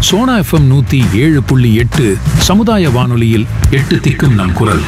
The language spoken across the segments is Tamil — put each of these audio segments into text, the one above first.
சோனா எஃப்எம் நூத்தி ஏழு புள்ளி எட்டு சமுதாய வானொலியில் எட்டு திக்கும் நம் குரல்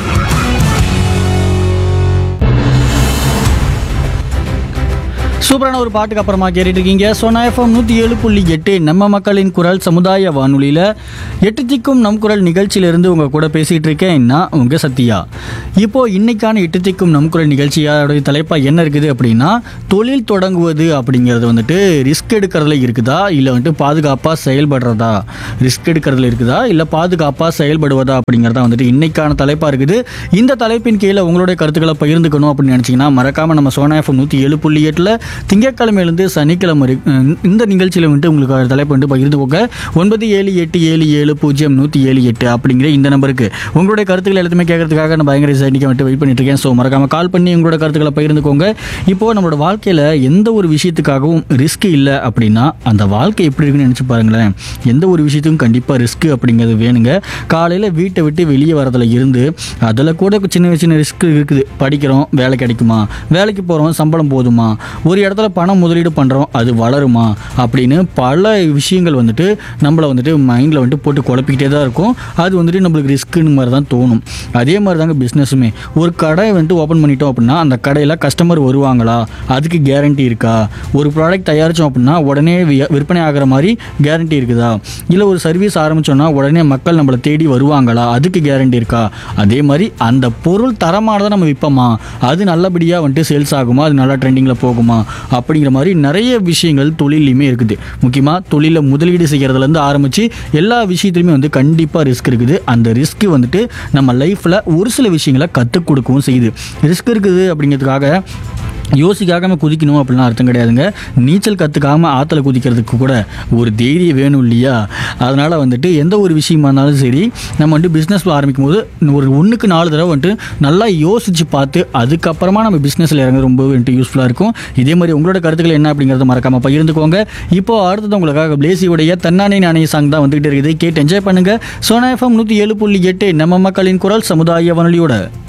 சூப்பரான ஒரு பாட்டுக்கு அப்புறமா கேட்டுட்டு இருக்கீங்க சோனா எஃப்எம் நூற்றி ஏழு புள்ளி எட்டு நம்ம மக்களின் குரல் சமுதாய வானொலியில் எட்டு திக்கும் நம் குரல் நிகழ்ச்சியிலிருந்து உங்கள் கூட பேசிகிட்டு இருக்கேன் நான் உங்கள் சத்யா இப்போ இன்னைக்கான எட்டு திக்கும் நம் குரல் நிகழ்ச்சியோடைய தலைப்பாக என்ன இருக்குது அப்படின்னா தொழில் தொடங்குவது அப்படிங்கிறது வந்துட்டு ரிஸ்க் எடுக்கிறதுல இருக்குதா இல்லை வந்துட்டு பாதுகாப்பாக செயல்படுறதா ரிஸ்க் எடுக்கிறதுல இருக்குதா இல்லை பாதுகாப்பாக செயல்படுவதா அப்படிங்கிறதா வந்துட்டு இன்னைக்கான தலைப்பாக இருக்குது இந்த தலைப்பின் கீழே உங்களுடைய கருத்துக்களை பகிர்ந்துக்கணும் அப்படின்னு நினச்சிங்கன்னா மறக்காமல் நம்ம சோனா எஃப்எம் நூற்றி ஏழு புள்ளி எட்டில் திங்கட்கிழமையிலேருந்து சனிக்கிழமை வரை அஹ், இந்த நிகழ்ச்சியில் வந்துட்டு உங்களுக்கு ஒரு தலைப்பு வந்து பகிர்ந்துக்கோங்க ஒன்பது ஏழு எட்டு ஏழு ஏழு பூஜ்ஜியம் நூற்றி ஏழு எட்டு அப்படிங்கிற இந்த நம்பருக்கு உங்களுடைய கருத்துக்கள் எல்லாத்தையுமே கேட்கறதுக்காக நான் பயங்கர சைனிக்க வந்துட்டு வெயிட் பண்ணிட்டு இருக்கேன் ஸோ மறக்காமல் கால் பண்ணி உங்களோட கருத்துக்களை பகிர்ந்துக்கோங்க இப்போது நம்மளோட வாழ்க்கையில் எந்த ஒரு விஷயத்துக்காகவும் ரிஸ்க் இல்லை அப்படின்னா அந்த வாழ்க்கை எப்படி இருக்குன்னு நினச்சி பாருங்களேன் எந்த ஒரு விஷயத்துக்கும் கண்டிப்பாக ரிஸ்க் அப்படிங்கிறது வேணுங்க காலையில் வீட்டை விட்டு வெளியே வரதுல இருந்து அதில் கூட சின்ன சின்ன ரிஸ்க் இருக்குது படிக்கிறோம் வேலை கிடைக்குமா வேலைக்கு போகிறோம் சம்பளம் போதுமா ஒரு இடத்துல பணம் முதலீடு பண்ணுறோம் அது வளருமா அப்படின்னு பல விஷயங்கள் வந்துட்டு நம்மளை வந்துட்டு மைண்டில் வந்துட்டு போட்டு குழப்பிக்கிட்டே தான் இருக்கும் அது வந்துட்டு நம்மளுக்கு ரிஸ்க்குன்னு மாதிரி தான் தோணும் அதே மாதிரி தாங்க பிஸ்னஸுமே ஒரு கடை வந்துட்டு ஓப்பன் பண்ணிட்டோம் அப்படின்னா அந்த கடையில் கஸ்டமர் வருவாங்களா அதுக்கு கேரண்டி இருக்கா ஒரு ப்ராடக்ட் தயாரித்தோம் அப்படின்னா உடனே வி- விற்பனை ஆகிற மாதிரி கேரண்டி இருக்குதா இல்லை ஒரு சர்வீஸ் ஆரம்பிச்சோன்னா உடனே மக்கள் நம்மளை தேடி வருவாங்களா அதுக்கு கேரண்டி இருக்கா அதே மாதிரி அந்த பொருள் தரமானதை நம்ம விற்போமா அது நல்லபடியாக வந்துட்டு சேல்ஸ் ஆகுமா அது நல்லா ட்ரெண்டிங்கில் போகுமா அப்படிங்கிற மாதிரி நிறைய விஷயங்கள் தொழிலையுமே இருக்குது முக்கியமாக தொழிலில் முதலீடு செய்கிறதுலேருந்து ஆரம்பித்து எல்லா விஷயத்துலையுமே வந்து கண்டிப்பாக ரிஸ்க் இருக்குது அந்த ரிஸ்க் வந்துட்டு நம்ம லைஃப்பில் ஒரு சில விஷயங்களை கற்றுக் கொடுக்கவும் செய்யுது ரிஸ்க் இருக்குது அப்படிங்கிறதுக்காக யோசிக்காம குதிக்கணும் அப்படிலாம் அர்த்தம் கிடையாதுங்க நீச்சல் கற்றுக்காம ஆற்றுல குதிக்கிறதுக்கு கூட ஒரு தைரியம் வேணும் இல்லையா அதனால் வந்துட்டு எந்த ஒரு விஷயமா இருந்தாலும் சரி நம்ம வந்துட்டு பிஸ்னஸ் ஆரம்பிக்கும் போது ஒரு ஒன்றுக்கு நாலு தடவை வந்துட்டு நல்லா யோசித்து பார்த்து அதுக்கப்புறமா நம்ம பிஸ்னஸில் இறங்க ரொம்ப வந்துட்டு யூஸ்ஃபுல்லாக இருக்கும் இதே மாதிரி உங்களோட கருத்துக்கள் என்ன அப்படிங்கிறத மறக்காமல் பகிர்ந்துக்கோங்க இப்போ அடுத்தது உங்களுக்காக பிளேசியுடைய தன்னானே நானே சாங் தான் வந்துகிட்டு இருக்குது கேட்டு என்ஜாய் பண்ணுங்கள் சோனா எஃப்எம் நூற்றி ஏழு புள்ளி எட்டு நம்ம மக்களின் குரல் சமுதாய வானொலியோட